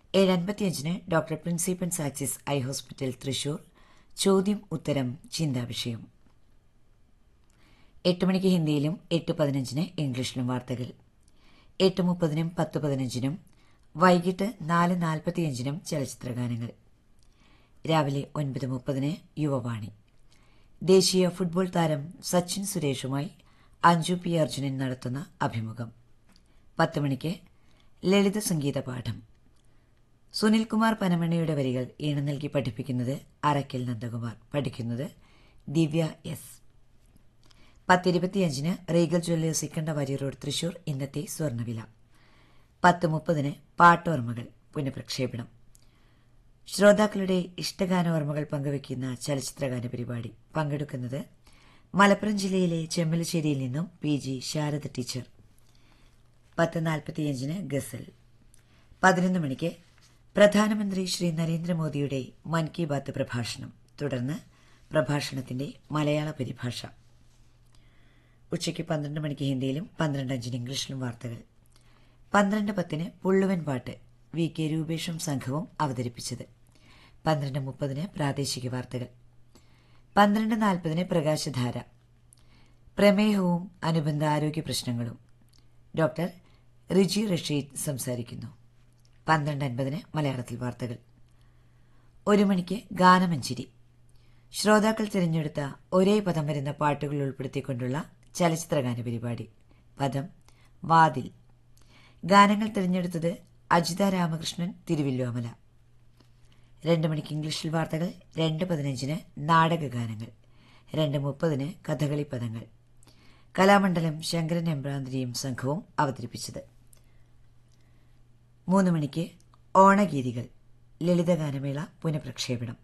ഏഴ് അൻപത്തിയഞ്ചിന് ഡോക്ടർ പ്രിൻസിപ്പൻ സാക്സിസ് ഐ ഹോസ്പിറ്റൽ തൃശൂർ ചോദ്യം ഉത്തരം ചിന്താവിഷയം എട്ട് മണിക്ക് ഹിന്ദിയിലും എട്ട് പതിനഞ്ചിന് ഇംഗ്ലീഷിലും വാർത്തകൾ എട്ട് മുപ്പതിനും പത്ത് പതിനഞ്ചിനും വൈകിട്ട് നാല് നാൽപ്പത്തിയഞ്ചിനും ചലച്ചിത്രഗാനങ്ങൾ രാവിലെ ഒൻപത് മുപ്പതിന് യുവവാണി ദേശീയ ഫുട്ബോൾ താരം സച്ചിൻ സുരേഷുമായി അഞ്ജു പി അർജുനൻ നടത്തുന്ന അഭിമുഖം പത്ത് മണിക്ക് ലളിത സംഗീത പാഠം സുനിൽകുമാർ പനമണിയുടെ വരികൾ ഈണം നൽകി പഠിപ്പിക്കുന്നത് അറക്കൽ നന്ദകുമാർ പഠിക്കുന്നത് ദിവ്യ എസ് പത്തിരുപത്തിയഞ്ചിന് Regal jewellers Ikkandavari road Thrissur ഇന്നത്തെ സ്വർണ്ണവില പത്ത് മുപ്പതിന് പാട്ടോർമ്മകൾ പുനഃപ്രക്ഷേപണം ശ്രോതാക്കളുടെ ഇഷ്ടഗാന ഓർമ്മകൾ പങ്കുവയ്ക്കുന്ന ചലച്ചിത്രഗാന പരിപാടി പങ്കെടുക്കുന്നത് മലപ്പുറം ജില്ലയിലെ ചെമ്മലശ്ശേരിയിൽ നിന്നും പി ജി ശാരദ ടീച്ചർ പത്ത് നാൽപ്പത്തിയഞ്ചിന് ഗസൽ പതിനൊന്ന് മണിക്ക് പ്രധാനമന്ത്രി ശ്രീ നരേന്ദ്രമോദിയുടെ മൻ കി ബാത്ത് പ്രഭാഷണം തുടർന്ന് പ്രഭാഷണത്തിന്റെ മലയാള പരിഭാഷ ഉച്ചയ്ക്ക് പന്ത്രണ്ട് മണിക്ക് ഹിന്ദിയിലും പന്ത്രണ്ട് അഞ്ചിന് ഇംഗ്ലീഷിലും വാർത്തകൾ പന്ത്രണ്ട് പത്തിന് പുള്ളുവൻ പാട്ട് വി കെ രൂപേഷും സംഘവും അവതരിപ്പിച്ചത് പന്ത്രണ്ട് മുപ്പതിന് പ്രാദേശിക വാർത്തകൾ പന്ത്രണ്ട് നാൽപ്പതിന് പ്രകാശധാര പ്രമേഹവും അനുബന്ധ ആരോഗ്യ പ്രശ്നങ്ങളും ഡോക്ടർ റിജി റഷീദ് സംസാരിക്കുന്നു പന്ത്രണ്ട് അൻപതിന് മലയാളത്തിൽ വാർത്തകൾ ഒരു മണിക്ക് ഗാനമഞ്ചിരി ശ്രോതാക്കൾ തിരഞ്ഞെടുത്ത ഒരേ പദം വരുന്ന പാട്ടുകൾ ഉൾപ്പെടുത്തിക്കൊണ്ടുള്ള ചലച്ചിത്രഗാന പരിപാടി പദം വാതിൽ ഗാനങ്ങൾ തിരഞ്ഞെടുത്തത് അജിത രാമകൃഷ്ണൻ തിരുവില്ലോമല രണ്ട് മണിക്ക് ഇംഗ്ലീഷിൽ വാർത്തകൾ രണ്ട് പതിനഞ്ചിന് നാടകഗാനങ്ങൾ രണ്ട് മുപ്പതിന് കഥകളി പദങ്ങൾ കലാമണ്ഡലം ശങ്കരൻ എമ്പ്രാന്തിരിയും സംഘവും അവതരിപ്പിച്ചത് മൂന്ന് മണിക്ക് ഓണഗീതികൾ ലളിതഗാനമേള പുനഃപ്രക്ഷേപണം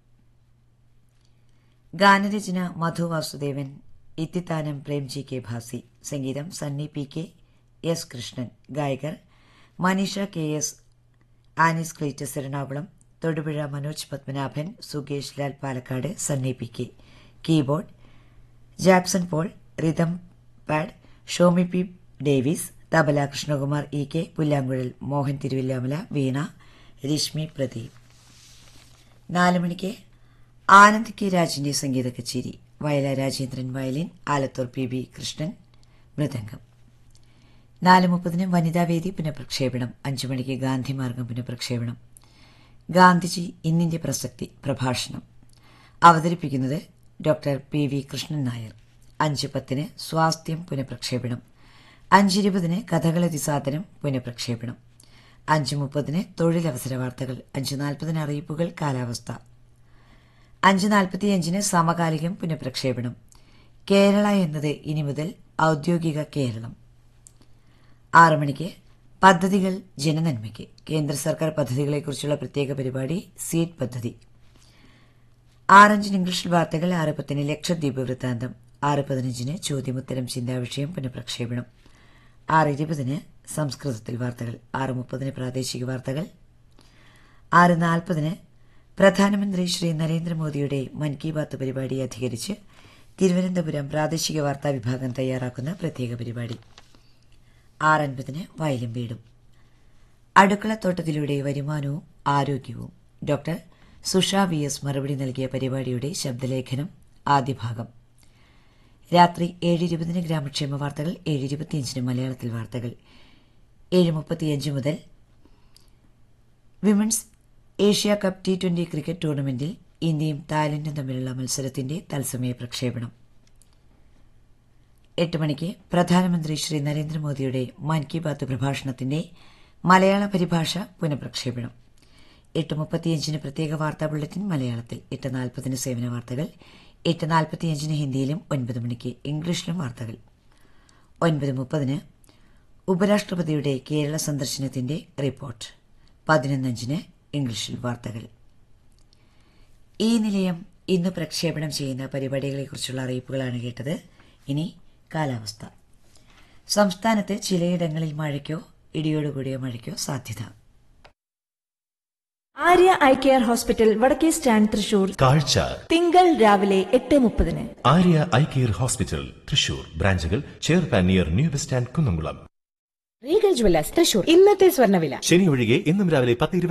ഗാനരചന മധു വാസുദേവൻ ഇത്തിത്താനം പ്രേംജി കെ ഭാസി സംഗീതം Sunny P K S Krishnan ഗായകർ Manisha K S Anis Cletus Ernakulam Thodupuzha Manoj Padmanabhan Sukesh Lal Palakkad Sunny P K keyboard Jackson Paul rhythm pad Shomi P Davis tabla Krishnakumar E K പുല്ലാങ്കുഴൽ മോഹൻ തിരുവില്ലാമല വീണ രശ്മി പ്രദീപ് നാല് മണിക്ക് ആനന്ദ് കെ രാജിന്റെ സംഗീത കച്ചേരി Vayala Rajendran violin Alathur P B Krishnan mridangam നാല് മുപ്പതിന് വനിതാവേദി പുനഃപ്രക്ഷേപണം അഞ്ചു മണിക്ക് ഗാന്ധിമാർഗം പുനഃപ്രക്ഷേപണം ഗാന്ധിജി ഇന്നിന്റെ പ്രസക്തി പ്രഭാഷണം അവതരിപ്പിക്കുന്നത് doctor P V Krishnan Nair അഞ്ച് പത്തിന് സ്വാസ്ഥ്യം പുനഃപ്രക്ഷേപണം അഞ്ചിരുപതിന് കഥകളതി സാധനം പുനഃപ്രക്ഷേപണം അഞ്ച് മുപ്പതിന് തൊഴിലവസര വാർത്തകൾ അഞ്ച് നാൽപ്പതിന് അറിയിപ്പുകൾ കാലാവസ്ഥ അഞ്ച് നാൽപ്പത്തിയഞ്ചിന് സമകാലികം പുനഃപ്രക്ഷേപണം കേരള എന്നത് ഇനി മുതൽ ഔദ്യോഗിക കേരളം ആറു മണിക്ക് പദ്ധതികൾ ജനനന്മയ്ക്ക് കേന്ദ്ര സർക്കാർ പദ്ധതികളെക്കുറിച്ചുള്ള പ്രത്യേക പരിപാടി സീഡ് പദ്ധതി ആറഞ്ചിന് ഇംഗ്ലീഷിൽ വാർത്തകൾ ആറ് പത്തിന് ലക്ഷദ്വീപ് വൃത്താന്തം ആറ് പതിനഞ്ചിന് ചോദ്യമുത്തരം ചിന്താവിഷയം പുനഃപ്രക്ഷേപണം ആറ് ഇരുപതിന് സംസ്കൃതത്തിൽ വാർത്തകൾ ആറ് മുപ്പതിന് പ്രാദേശിക വാർത്തകൾ ആറ് നാൽപ്പതിന് പ്രധാനമന്ത്രി ശ്രീ നരേന്ദ്രമോദിയുടെ മൻ കി ബാത്ത് പരിപാടി അധികരിച്ച് തിരുവനന്തപുരം പ്രാദേശിക വാർത്താ വിഭാഗം തയ്യാറാക്കുന്ന പ്രത്യേക പരിപാടി ആറൻപതിന് വയലും വീടും അടുക്കളത്തോട്ടത്തിലൂടെ വരുമാനവും ആരോഗ്യവും ഡോക്ടർ സുഷ വി എസ് മറുപടി നൽകിയ പരിപാടിയുടെ ശബ്ദലേഖനം ആദ്യ ഭാഗം രാത്രി ഏഴ് ഇരുപതിന് ഗ്രാമക്ഷേമ വാർത്തകൾ ഏഴ് ഇരുപത്തിയഞ്ചിന് മലയാളത്തിൽ വാർത്തകൾ ഏഴ് മുപ്പത്തിയഞ്ച് മുതൽ women's Asia cup T twenty cricket ടൂർണമെന്റിൽ ഇന്ത്യയും തായ്ലൻഡും തമ്മിലുള്ള മത്സരത്തിന്റെ തത്സമയ പ്രക്ഷേപണം എട്ട് മണിക്ക് പ്രധാനമന്ത്രി ശ്രീ നരേന്ദ്രമോദിയുടെ മൻ കി ബാത്ത് പ്രഭാഷണത്തിന്റെ മലയാള പരിഭാഷ പുനഃപ്രക്ഷേപണം എട്ട് മുപ്പത്തിയഞ്ചിന് പ്രത്യേക വാർത്താ ബുള്ളറ്റിൻ മലയാളത്തിൽ എട്ട് നാൽപ്പതിന് സേവന വാർത്തകൾ എട്ട് നാൽപ്പത്തിയഞ്ചിന് ഹിന്ദിയിലും ഒൻപത് മണിക്ക് ഇംഗ്ലീഷിലും വാർത്തകൾ ഒൻപത് മുപ്പതിന് ഉപരാഷ്ട്രപതിയുടെ കേരള സന്ദർശനത്തിന്റെ റിപ്പോർട്ട് പതിനൊന്നഞ്ചിന് ഇംഗ്ലീഷിൽ വാർത്തകൾ ഈ നിലയം ഇന്ന് പ്രക്ഷേപണം ചെയ്യുന്ന പരിപാടികളെക്കുറിച്ചുള്ള അറിയിപ്പുകളാണ് കേട്ടത് ഇനി കാലാവസ്ഥ സംസ്ഥാനത്ത് ചിലയിടങ്ങളിൽ മഴയ്ക്കോ ഇടിയോടുകൂടിയ മഴയ്ക്കോ സാധ്യത ആര്യ ഐ കെയർ ഹോസ്പിറ്റൽ വടക്കേ സ്റ്റാൻഡ് തൃശൂർ കാഴ്ച തിങ്കൾ രാവിലെ എട്ട് മുപ്പതിന് Arya eye care hospital Thrissur ബ്രാഞ്ചുകൾ ചെയർപാൻ near new bus stand Kunnamkulam Regal jewellers Thrissur ഇന്നത്തെ സ്വർണ്ണവില ശനി ഒഴികെ ഇന്നും രാവിലെ പത്ത്